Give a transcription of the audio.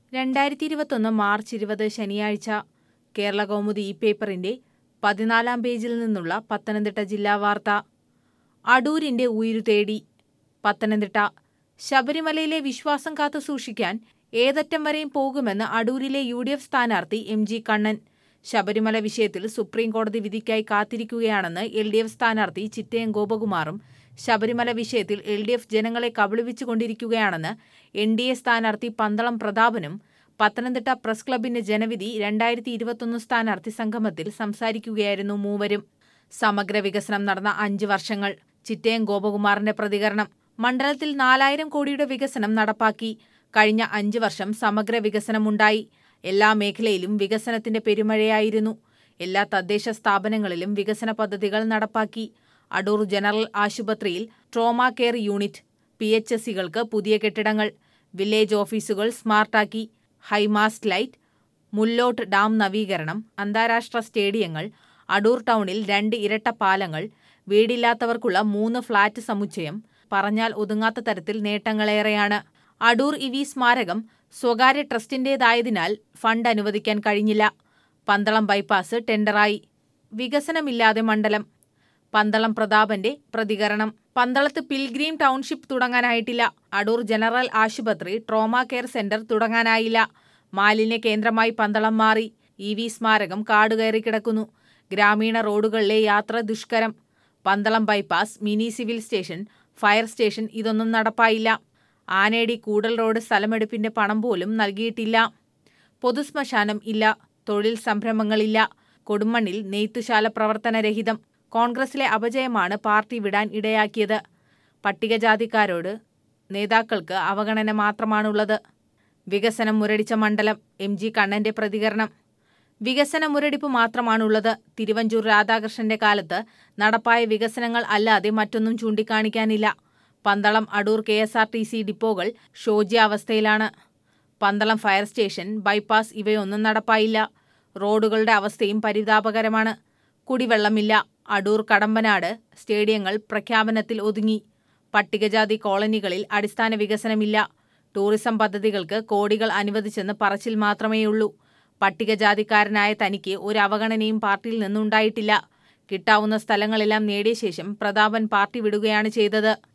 രണ്ടായിരത്തി ഇരുപത്തൊന്ന് മാർച്ച് ഇരുപത് ശനിയാഴ്ച കേരള കൗമുദി ഈ പേപ്പറിന്റെ പതിനാലാം പേജിൽ നിന്നുള്ള പത്തനംതിട്ട ജില്ലാ വാർത്ത അടൂരിന്റെ ഉയിരു തേടി പത്തനംതിട്ട ശബരിമലയിലെ വിശ്വാസം കാത്തു സൂക്ഷിക്കാൻ ഏതറ്റം വരെയും പോകുമെന്ന് അടൂരിലെ യു ഡി എഫ് സ്ഥാനാർത്ഥി എം ജി കണ്ണൻ ശബരിമല വിഷയത്തിൽ സുപ്രീം കോടതി വിധിക്കായി കാത്തിരിക്കുകയാണെന്ന് എൽ ഡി എഫ് സ്ഥാനാർത്ഥി ചിറ്റയം ഗോപകുമാറും ശബരിമല വിഷയത്തിൽ എൽ ഡി എഫ് ജനങ്ങളെ കബളിപ്പിച്ചുകൊണ്ടിരിക്കുകയാണെന്ന് എൻ ഡി എ സ്ഥാനാർത്ഥി പന്തളം പ്രതാപനും പത്തനംതിട്ട പ്രസ് ക്ലബിന്റെ ജനവിധി രണ്ടായിരത്തി ഇരുപത്തൊന്ന് സ്ഥാനാർത്ഥി സംഗമത്തിൽ സംസാരിക്കുകയായിരുന്നു മൂവരും സമഗ്ര വികസനം നടന്ന അഞ്ച് വർഷങ്ങൾ ചിറ്റയം ഗോപകുമാറിന്റെ പ്രതികരണം മണ്ഡലത്തിൽ നാലായിരം കോടിയുടെ വികസനം നടപ്പാക്കി കഴിഞ്ഞ അഞ്ച് വർഷം സമഗ്ര വികസനമുണ്ടായി എല്ലാ മേഖലയിലും വികസനത്തിന്റെ പെരുമഴയായിരുന്നു എല്ലാ തദ്ദേശ സ്ഥാപനങ്ങളിലും വികസന പദ്ധതികൾ നടപ്പാക്കി അടൂർ ജനറൽ ആശുപത്രിയിൽ trauma care unit P H S സികൾക്ക് പുതിയ കെട്ടിടങ്ങൾ വില്ലേജ് ഓഫീസുകൾ സ്മാർട്ടാക്കി ഹൈമാസ്റ്റ് ലൈറ്റ് മുല്ലോട്ട് ഡാം നവീകരണം അന്താരാഷ്ട്ര സ്റ്റേഡിയങ്ങൾ അടൂർ ടൗണിൽ രണ്ട് ഇരട്ട പാലങ്ങൾ വീടില്ലാത്തവർക്കുള്ള മൂന്ന് ഫ്ളാറ്റ് സമുച്ചയം പറഞ്ഞാൽ ഒതുങ്ങാത്ത തരത്തിൽ നേട്ടങ്ങളേറെയാണ് അടൂർ ഇവി സ്മാരകം സ്വകാര്യ ട്രസ്റ്റിന്റേതായതിനാൽ ഫണ്ട് അനുവദിക്കാൻ കഴിഞ്ഞില്ല പന്തളം ബൈപ്പാസ് ടെൻഡറായി വികസനമില്ലാതെ മണ്ഡലം പന്തളം പ്രതാപന്റെ പ്രതികരണം പന്തളത്ത് പിൽഗ്രീം ടൗൺഷിപ്പ് തുടങ്ങാനായിട്ടില്ല അടൂർ ജനറൽ ആശുപത്രി ട്രോമ കെയർ സെന്റർ തുടങ്ങാനായില്ല മാലിന്യ കേന്ദ്രമായി പന്തളം മാറി ഇ വി സ്മാരകം കാടുകയറി കിടക്കുന്നു ഗ്രാമീണ റോഡുകളിലെ യാത്ര ദുഷ്കരം Pandalam bypass mini civil station fire station ഇതൊന്നും നടപ്പായില്ല ആനേടി കൂടൽ റോഡ് സ്ഥലമെടുപ്പിന്റെ പണം പോലും നൽകിയിട്ടില്ല പൊതുശ്മശാനം ഇല്ല തൊഴിൽ സംരംഭങ്ങളില്ല കൊടുമണ്ണിൽ നെയ്ത്തുശാല പ്രവർത്തനരഹിതം കോൺഗ്രസിലെ അപജയമാണ് പാർട്ടി വിടാൻ ഇടയാക്കിയത് പട്ടികജാതിക്കാരോട് നേതാക്കൾക്ക് അവഗണന മാത്രമാണുള്ളത് വികസനം മുരടിച്ച മണ്ഡലം എം ജി കണ്ണന്റെ പ്രതികരണം വികസന മുരടിപ്പ് മാത്രമാണുള്ളത് തിരുവഞ്ചൂർ രാധാകൃഷ്ണന്റെ കാലത്ത് നടപ്പായ വികസനങ്ങൾ അല്ലാതെ മറ്റൊന്നും ചൂണ്ടിക്കാണിക്കാനില്ല Pandalam Adoor K S R T C ഡിപ്പോകൾ ശോച്യാവസ്ഥയിലാണ് പന്തളം ഫയർ സ്റ്റേഷൻ ബൈപ്പാസ് ഇവയൊന്നും നടപ്പായില്ല റോഡുകളുടെ അവസ്ഥയും പരിതാപകരമാണ് കുടിവെള്ളമില്ല അടൂർ കടമ്പനാട് സ്റ്റേഡിയങ്ങൾ പ്രഖ്യാപനത്തിൽ ഒതുങ്ങി പട്ടികജാതി കോളനികളിൽ അടിസ്ഥാന വികസനമില്ല ടൂറിസം പദ്ധതികൾക്ക് കോടികൾ അനുവദിച്ചെന്ന് പറച്ചിൽ മാത്രമേയുള്ളൂ പട്ടികജാതിക്കാരനായ തനിക്ക് ഒരു അവഗണനയും പാർട്ടിയിൽ നിന്നുണ്ടായിട്ടില്ല കിട്ടാവുന്ന സ്ഥലങ്ങളെല്ലാം നേടിയ ശേഷം പ്രതാപൻ പാർട്ടി വിടുകയാണ് ചെയ്തത്